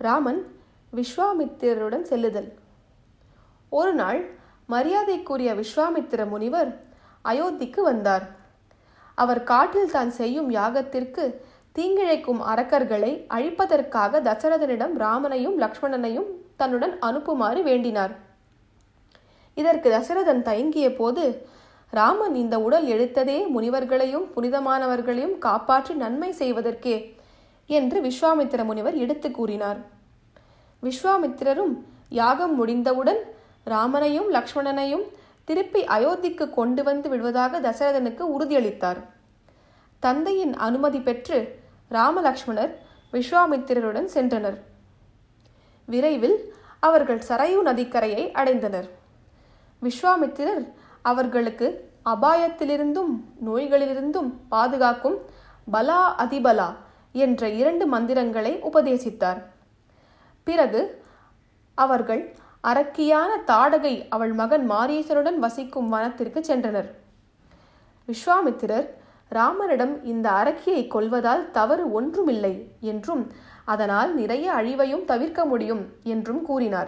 ராமன் விஸ்வாமித்திரருடன் செல்லுதல் ஒரு நாள் மரியாதைக்குரிய விஸ்வாமித்திர முனிவர் அயோத்திக்கு வந்தார் அவர் காட்டில் தான் செய்யும் யாகத்திற்கு தீங்கிழைக்கும் அரக்கர்களை அழிப்பதற்காக தசரதனிடம் ராமனையும் லக்ஷ்மணனையும் தன்னுடன் அனுப்புமாறு வேண்டினார் இதற்கு தசரதன் தயங்கிய போது ராமன் இந்த உடல் எடுத்ததே முனிவர்களையும் புனிதமானவர்களையும் காப்பாற்றி நன்மை செய்வதற்கே என்று விஸ்வாமித்திர முனிவர் எடுத்து கூறினார் விஸ்வாமித்திரரும் யாகம் முடிந்தவுடன் ராமனையும் லக்ஷ்மணனையும் திருப்பி அயோத்திக்கு கொண்டு வந்து விடுவதாக தசரதனுக்கு உறுதியளித்தார் தந்தையின் அனுமதி பெற்று ராமலக்ஷ்மணர் விஸ்வாமித்திரருடன் சென்றனர் விரைவில் அவர்கள் சரையு நதிக்கரையை அடைந்தனர் விஸ்வாமித்திரர் அவர்களுக்கு அபாயத்திலிருந்தும் நோய்களிலிருந்தும் பாதுகாக்கும் பலா அதிபலா என்ற இரண்டு மந்திரங்களை உபதேசித்தார் பிறகு அவர்கள் அரக்கியான தாடகை அவள் மகன் மாரீசனுடன் வசிக்கும் வனத்திற்கு சென்றனர் விஸ்வாமித்திரர் ராமனிடம் இந்த அரக்கியை கொல்வதால் தவறு ஒன்றுமில்லை என்றும் அதனால் நிறைய அழிவையும் தவிர்க்க முடியும் என்றும் கூறினார்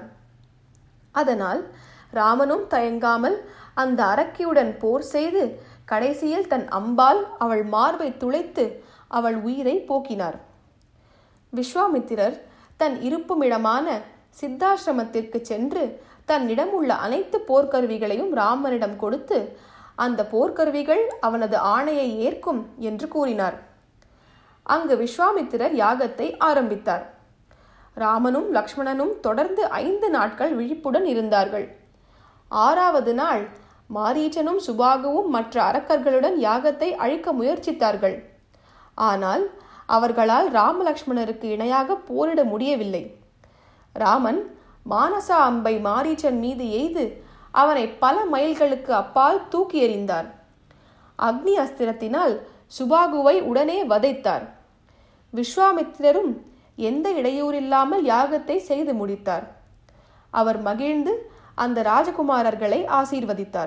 அதனால் ராமனும் தயங்காமல் அந்த அரக்கியுடன் போர் செய்து கடைசியில் தன் அம்பால் அவள் மார்பை துளைத்து அவள் உயிரை போக்கினார் விஸ்வாமித்திரர் தன் இருப்புமிடமான சித்தாசிரமத்திற்கு சென்று தன்னிடம் உள்ள அனைத்து போர்க்கருவிகளையும் ராமனிடம் கொடுத்து அந்த போர்க்கருவிகள் அவனது ஆணையை ஏற்கும் என்று கூறினார் அங்கு விஸ்வாமித்திரர் யாகத்தை ஆரம்பித்தார் ராமனும் லக்ஷ்மணனும் தொடர்ந்து ஐந்து நாட்கள் விழிப்புடன் இருந்தார்கள் ஆறாவது நாள் மாரீச்சனும் சுபாகுவும் மற்ற அரக்கர்களுடன் யாகத்தை அழிக்க முயற்சித்தார்கள் ஆனால் அவர்களால் ராமலக்ஷ்மணருக்கு இணையாக போரிட முடியவில்லை ராமன் மானசா அம்பை மாரீச்சன் மீது எய்து அவனை பல மைல்களுக்கு அப்பால் தூக்கி எறிந்தார் அக்னி அஸ்திரத்தினால் சுபாகுவை உடனே வதைத்தார் விஸ்வாமித்திரரும் எந்த இடையூறில்லாமல் யாகத்தை செய்து முடித்தார் அவர் மகிழ்ந்து அந்த ராஜகுமாரர்களை ஆசீர்வதித்தார்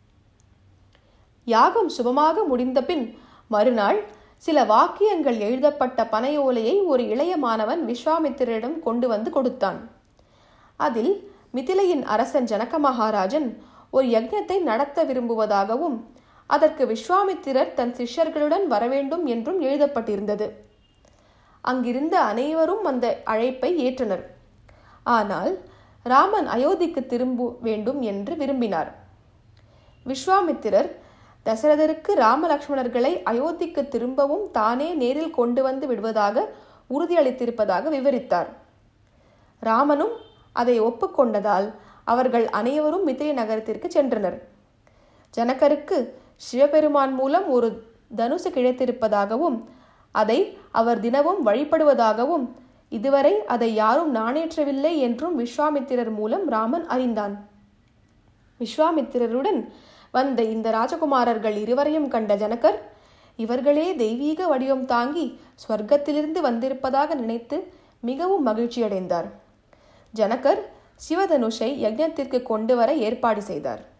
யாகம் சுபமாக முடிந்தபின் மறுநாள் சில வாக்கியங்கள் எழுதப்பட்ட பனையோலையை ஒரு இளைய மாணவன் விஸ்வாமித்திரரிடம் கொண்டு வந்து கொடுத்தான் அதில் மிதிலையின் அரசன் ஜனக மகாராஜன் ஒரு யக்ஞத்தை நடத்த விரும்புவதாகவும் அதற்கு விஸ்வாமித்திரர் தன் சிஷ்யர்களுடன் வரவேண்டும் என்றும் எழுதப்பட்டிருந்தது அங்கிருந்த அனைவரும் அந்த அழைப்பை ஏற்றனர் ஆனால் ராமன் அயோத்திக்கு திரும்ப வேண்டும் என்று விரும்பினார் விஸ்வாமித்திரர் தசரதருக்கு ராமலக்ஷ்மணர்களை அயோத்திக்கு திரும்பவும் தானே நேரில் கொண்டு வந்து விடுவதாக உறுதியளித்திருப்பதாக விவரித்தார் ராமனும் அதை ஒப்புக்கொண்டதால் அவர்கள் அனைவரும் மிதிலை நகரத்திற்கு சென்றனர் ஜனகருக்கு சிவபெருமான் மூலம் ஒரு தனுசு கிடைத்திருப்பதாகவும் அதை அவர் தினமும் வழிபடுவதாகவும் இதுவரை அதை யாரும் நாணேற்றவில்லை என்றும் விஸ்வாமித்திரர் மூலம் ராமன் அறிந்தான் விஸ்வாமித்திரருடன் வந்த இந்த ராஜகுமாரர்கள் இருவரையும் கண்ட ஜனகர் இவர்களே தெய்வீக வடிவம் தாங்கி ஸ்வர்க்கத்திலிருந்து வந்திருப்பதாக நினைத்து மிகவும் மகிழ்ச்சியடைந்தார் ஜனகர் சிவதனுஷை யஜ்ஞத்திற்கு கொண்டு வர ஏற்பாடு செய்தார்